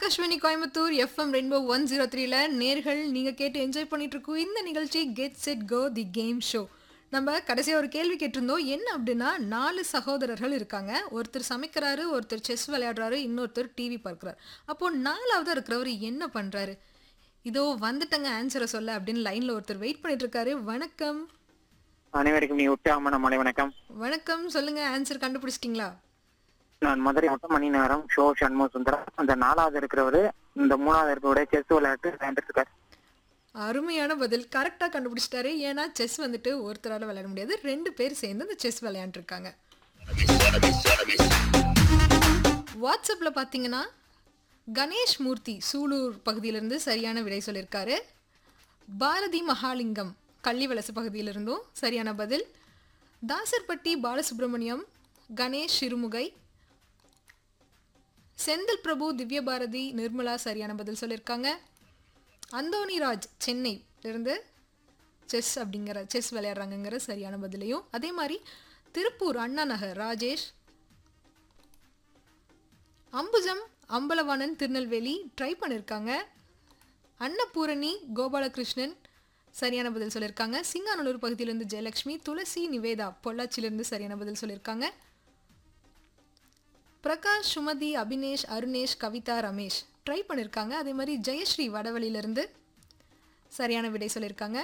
Akashvani Coimbatore FM rainbow one zero த்ரீல நேர்கள் நீங்க கேட்டு என்ஜாய் பண்ணிட்டு இருக்கோம் இந்த நிகழ்ச்சி get set go the game show நம்ம கடைசியாக ஒரு கேள்வி கேட்டிருந்தோம் என்ன அப்படின்னா நாலு சகோதரர்கள் இருக்காங்க ஒருத்தர் சமைக்கிறாரு ஒருத்தர் செஸ் விளையாடுறாரு இன்னொருத்தர் டிவி பார்க்குறாரு அப்போ நாலாவதா இருக்கிறவர் என்ன பண்றாரு இதோ வந்துட்டங்க ஆன்சரை சொல்ல அப்படின்னு லைன்ல ஒருத்தர் வெயிட் பண்ணிட்டு இருக்காரு வணக்கம் அனைவருக்கும் நீ உற்சாகமான மலை வணக்கம் வணக்கம் சொல்லுங்க ஆன்சர் கண்டுபிடிச்சிட்டிங்களா நான் மதுரை மட்டும் மணி நேரம் ஷோ சண்முக சுந்தரம் அந்த நாலாவது இருக்கிறவரு இந்த மூணாவது இருக்கிறவரு செஸ் விளையாட்டு விளையாண்டுட்டு இருக்காரு அருமையான பதில் கரெக்டாக கண்டுபிடிச்சிட்டாரு ஏன்னா செஸ் வந்துட்டு ஒருத்தரால் விளையாட முடியாது ரெண்டு பேர் சேர்ந்து அந்த செஸ் விளையாண்டுருக்காங்க வாட்ஸ்அப்பில் பார்த்தீங்கன்னா கணேஷ் மூர்த்தி சூலூர் பகுதியிலிருந்து சரியான விடை சொல்லியிருக்காரு பாரதி மகாலிங்கம் கள்ளிவலசு பகுதியிலிருந்தும் சரியான பதில் தாசர்பட்டி பாலசுப்ரமணியம் கணேஷ் சிறுமுகை செந்தில் பிரபு திவ்ய பாரதி நிர்மலா சரியான பதில் சொல்லியிருக்காங்க அந்தோனி ராஜ் சென்னை இருந்து செஸ் அப்படிங்கிற செஸ் விளையாடுறாங்கங்கிற சரியான பதிலையும் அதே மாதிரி திருப்பூர் அண்ணா நகர் ராஜேஷ் அம்புஜம் அம்பலவாணன் திருநெல்வேலி ட்ரை பண்ணியிருக்காங்க அன்னபூரணி கோபாலகிருஷ்ணன் சரியான பதில் சொல்லியிருக்காங்க சிங்கானல்லூர் பகுதியிலிருந்து ஜெயலட்சுமி துளசி நிவேதா பொள்ளாச்சியிலிருந்து சரியான பதில் சொல்லியிருக்காங்க பிரகாஷ் சுமதி அபினேஷ் அருணேஷ் கவிதா ரமேஷ் ட்ரை பண்ணியிருக்காங்க அதே மாதிரி ஜெயஸ்ரீ வடவழியிலிருந்து சரியான விடை சொல்லியிருக்காங்க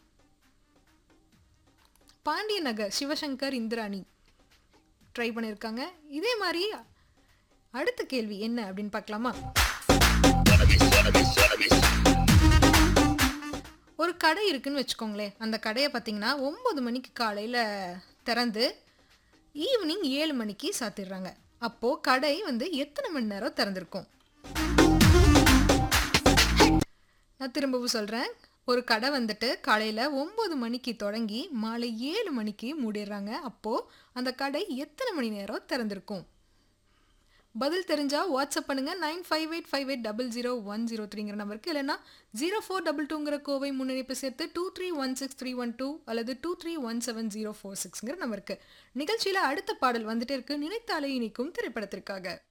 பாண்டிய நகர் சிவசங்கர் இந்திராணி ட்ரை பண்ணியிருக்காங்க இதே மாதிரி அடுத்த கேள்வி என்ன அப்படின்னு பார்க்கலாமா ஒரு கடை இருக்குன்னு வச்சுக்கோங்களேன் அந்த கடையை பார்த்தீங்கன்னா ஒம்பது மணிக்கு காலையில் திறந்து ஈவினிங் ஏழு மணிக்கு சாத்திடுறாங்க அப்போது கடை வந்து எத்தனை மணி நேரம் திறந்திருக்கும் நான் திரும்பவும் சொல்கிறேன் ஒரு கடை வந்துட்டு காலையில் ஒம்பது மணிக்கு தொடங்கி மாலை ஏழு மணிக்கு மூடிடுறாங்க அப்போது அந்த கடை எத்தனை மணி நேரம் திறந்திருக்கும் பதில் தெரிஞ்சால் வாட்ஸ்அப் பண்ணுங்கள் nine five eight five eight double zero one zero த்ரீங்கிற நம்பருக்கு இல்லைனா ஜீரோ ஃபோர் டபுள் டூங்கிற கோவை முன்னணிப்பு சேர்த்து two three one six three one two அல்லது two three one seven zero four சிக்ஸ்ங்கிற நம்பருக்கு நிகழ்ச்சியில் அடுத்த பாடல் வந்துட்டே இருக்கு நினைத்தாலே இனிக்கும் திரைப்படத்திற்காக